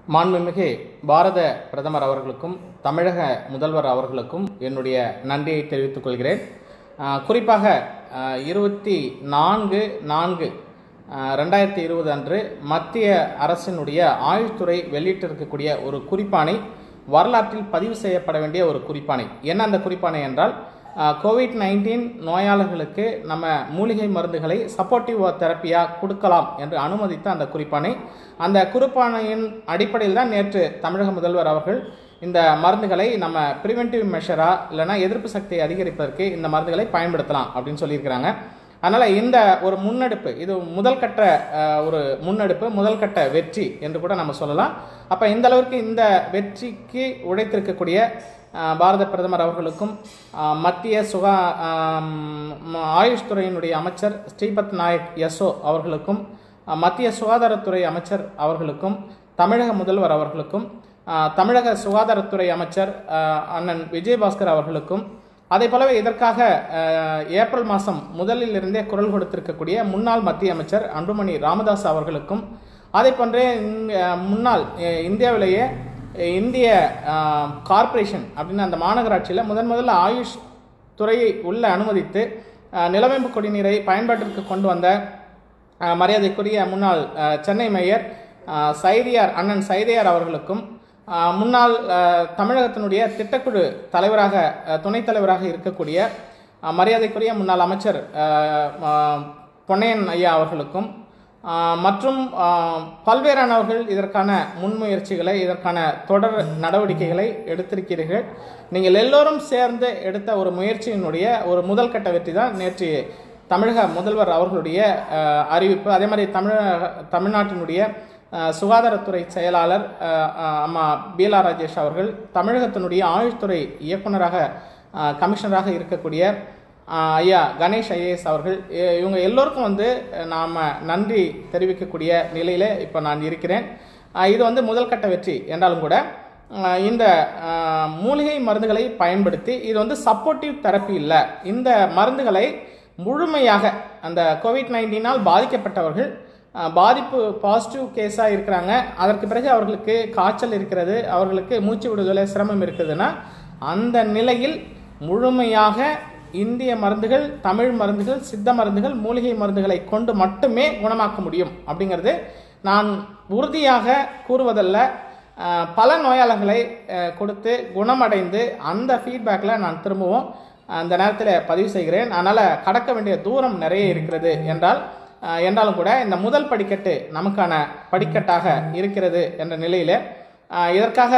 மாண்புமிகு பாரத பிரதமர் அவர்களுக்கும் தமிழக முதல்வர் அவர்களுக்கும் என்னுடைய நன்றியை தெரிவித்துக் கொள்கிறேன் ஆஹ் குறிப்பாக ஆஹ் இருபத்தி நான்கு நான்கு ஆஹ் ரெண்டாயிரத்தி இருபது அன்று மத்திய அரசினுடைய ஆயுள்துறை வெளியிட்டிருக்கக்கூடிய ஒரு குறிப்பாணை வரலாற்றில் பதிவு செய்யப்பட வேண்டிய ஒரு குறிப்பாணை என்ன அந்த குறிப்பாணை என்றால் கோவிட் நைன்டீன் நோயாளர்களுக்கு நம்ம மூலிகை மருந்துகளை சப்போர்ட்டிவ் தெரப்பியாக கொடுக்கலாம் என்று அனுமதித்த அந்த குறிப்பாணை அந்த குறிப்பாணையின் அடிப்படையில் தான் நேற்று தமிழக முதல்வர் அவர்கள் இந்த மருந்துகளை நம்ம ப்ரிவென்டிவ் மெஷரா இல்லைனா எதிர்ப்பு சக்தியை அதிகரிப்பதற்கு இந்த மருந்துகளை பயன்படுத்தலாம் அப்படின்னு சொல்லியிருக்கிறாங்க அதனால் இந்த ஒரு முன்னெடுப்பு இது முதல் கட்ட அஹ், ஒரு முன்னெடுப்பு முதல் கட்ட வெற்றி என்று கூட நம்ம சொல்லலாம் அப்போ இந்த அளவிற்கு இந்த வெற்றிக்கு உழைத்திருக்கக்கூடிய அஹ், பாரத பிரதமர் அவர்களுக்கும் அஹ், மத்திய சுகா ஆம், ம- ஆயுஷ் துறையினுடைய அமைச்சர் ஸ்ரீபத் நாயக் யசோ அவர்களுக்கும் அஹ், மத்திய சுகாதாரத்துறை அமைச்சர் அவர்களுக்கும் தமிழக முதல்வர் அவர்களுக்கும் அஹ், தமிழக சுகாதாரத்துறை அமைச்சர் அஹ், அண்ணன் விஜயபாஸ்கர் அவர்களுக்கும் அதே போலவே இதற்காக அஹ், ஏப்ரல் மாதம் முதலில் இருந்தே குரல் கொடுத்திருக்கக்கூடிய முன்னாள் மத்திய அமைச்சர் அன்புமணி ராமதாஸ் அவர்களுக்கும் அதே போன்றே இங்க, முன்னாள் அஹ், இந்தியாவிலேயே அஹ், இந்திய அஹ், கார்ப்பரேஷன் அப்படின்னு அந்த மாநகராட்சியில் முதன் முதல்ல ஆயுஷ் துறையை உள்ள அனுமதித்து அஹ், நிலவேம்பு குடிநீரை பயன்பாட்டிற்கு கொண்டு வந்த அஹ், மரியாதைக்குரிய முன்னாள் அஹ், சென்னை மேயர் அஹ், சைதியார் அண்ணன் சைதியார் அவர்களுக்கும் அஹ், முன்னாள் அஹ், தமிழகத்தினுடைய திட்டக்குழு தலைவராக அஹ், துணைத் தலைவராக இருக்கக்கூடிய அஹ், மரியாதைக்குரிய முன்னாள் அமைச்சர் அஹ், அஹ், பொன்னையன் ஐயா அவர்களுக்கும் அஹ், மற்றும் அஹ், பல்வேறானவர்கள் இதற்கான முன்முயற்சிகளை இதற்கான தொடர் நடவடிக்கைகளை எடுத்திருக்கிறீர்கள் நீங்கள் எல்லோரும் சேர்ந்து எடுத்த ஒரு முயற்சியினுடைய ஒரு முதல் கட்ட வெற்றி தான் நேற்று தமிழக முதல்வர் அவர்களுடைய அஹ், அறிவிப்பு அதே மாதிரி தமிழக தமிழ்நாட்டினுடைய அஹ், சுகாதாரத்துறை செயலாளர் அஹ், அஹ், அம்மா பீலா ராஜேஷ் அவர்கள் தமிழகத்தினுடைய ஆயுஷ்துறை இயக்குனராக அஹ், கமிஷனராக இருக்கக்கூடிய அஹ், ஐயா கணேஷ் ஐஏஎஸ் அவர்கள் இ- இவங்க எல்லோருக்கும் வந்து அஹ், நாம நன்றி தெரிவிக்கக்கூடிய நிலையில் இப்போ நான் இருக்கிறேன் அஹ், இது வந்து முதல் கட்ட வெற்றி என்றாலும் கூட அஹ், இந்த அஹ், மூலிகை மருந்துகளை பயன்படுத்தி இது வந்து சப்போர்ட்டிவ் தெரப்பி இல்லை இந்த மருந்துகளை முழுமையாக அந்த கோவிட் நைன்டீனால் பாதிக்கப்பட்டவர்கள் அஹ், பாதிப்பு பாசிட்டிவ் கேஸாக இருக்கிறாங்க அதற்கு பிறகு அவர்களுக்கு காய்ச்சல் இருக்கிறது அவர்களுக்கு மூச்சு விடுதலை சிரமம் இருக்குதுன்னா அந்த நிலையில் முழுமையாக இந்திய மருந்துகள் தமிழ் மருந்துகள் சித்த மருந்துகள் மூலிகை மருந்துகளை கொண்டு மட்டுமே குணமாக்க முடியும் அப்படிங்கிறது நான் உறுதியாக கூறுவதல்ல அஹ், பல நோயாளர்களை அஹ், கொடுத்து குணமடைந்து அந்த ஃபீட்பேக்கில் நான் திரும்பவும் அந்த நேரத்தில் பதிவு செய்கிறேன் அதனால் கடக்க வேண்டிய தூரம் நிறைய இருக்கிறது என்றால் அஹ், என்றாலும் கூட இந்த முதல் படிக்கட்டு நமக்கான படிக்கட்டாக இருக்கிறது என்ற நிலையில் அஹ், இதற்காக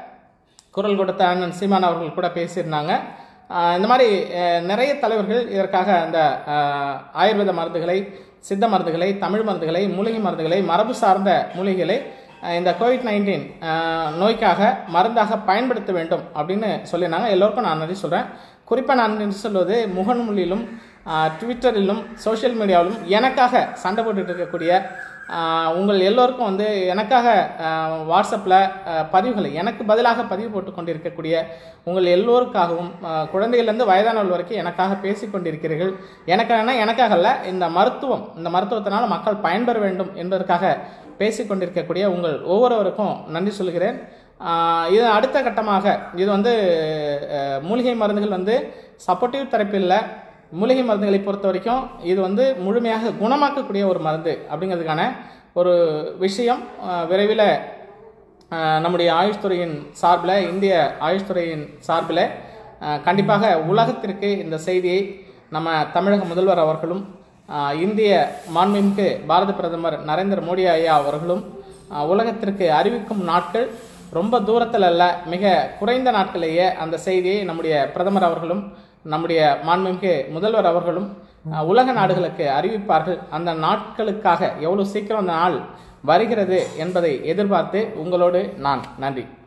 குரல் கொடுத்த அண்ணன் சீமான் அவர்கள் கூட பேசியிருந்தாங்க ஆஹ் இந்த மாதிரி அஹ், நிறைய தலைவர்கள் இதற்காக அந்த ஆஹ், ஆயுர்வேத மருந்துகளை சித்த மருந்துகளை தமிழ் மருந்துகளை மூலிகை மருந்துகளை மரபு சார்ந்த மூலிகைகளை ஆஹ், இந்த கோவிட் நைன்டீன் நோய்க்காக மருந்தாக பயன்படுத்த வேண்டும் அப்படின்னு சொல்லியிருந்தாங்க எல்லோருக்கும் நான் நன்றி சொல்கிறேன் குறிப்பாக நான் நன்றி சொல்வது முகநூலிலும் ஆஹ், ட்விட்டரிலும் சோஷியல் மீடியாவிலும் எனக்காக சண்டை போட்டுட்டு இருக்கக்கூடிய ஆஹ், உங்கள் எல்லோருக்கும் வந்து எனக்காக வாட்ஸ்அப்பில் பதிவுகளை எனக்கு பதிலாக பதிவு போட்டு கொண்டிருக்கக்கூடிய உங்கள் எல்லோருக்காகவும் ஆஹ், குழந்தையிலேருந்து வயதானவர்கள் வரைக்கும் எனக்காக பேசி கொண்டிருக்கிறீர்கள் எனக்கான எனக்காக அல்ல இந்த மருத்துவம் இந்த மருத்துவத்தினால் மக்கள் பயன்பெற வேண்டும் என்பதற்காக பேசி கொண்டிருக்கக்கூடிய உங்கள் ஒவ்வொருவருக்கும் நன்றி சொல்கிறேன் ஆஹ், இது அடுத்த கட்டமாக இது வந்து அஹ், மூலிகை மருந்துகள் வந்து சப்போர்ட்டிவ் தெரப்பியில் மூலிகை மருந்துகளை பொறுத்த வரைக்கும் இது வந்து முழுமையாக குணமாக்கக்கூடிய ஒரு மருந்து அப்படிங்கிறதுக்கான ஒரு விஷயம் விரைவில் நம்முடைய ஆயுஷ் துறையின் சார்பில் இந்திய ஆயுஷ் துறையின் சார்பில் அஹ், கண்டிப்பாக உலகத்திற்கு இந்த செய்தியை நம்ம தமிழக முதல்வர் அவர்களும் அஹ், இந்திய மாண்புமிகு பாரத பிரதமர் நரேந்திர மோடி ஐயா அவர்களும் அஹ், உலகத்திற்கு அறிவிக்கும் நாட்கள் ரொம்ப தூரத்தில் அல்ல மிக குறைந்த நாட்களிலேயே அந்த செய்தியை நம்முடைய பிரதமர் அவர்களும் நம்முடைய மாண்புமிகு முதல்வர் அவர்களும் அஹ், உலக நாடுகளுக்கு அறிவிப்பார்கள் அந்த நாட்களுக்காக எவ்வளவு சீக்கிரம் அந்த நாள் வருகிறது என்பதை எதிர்பார்த்து உங்களோடு நான் நன்றி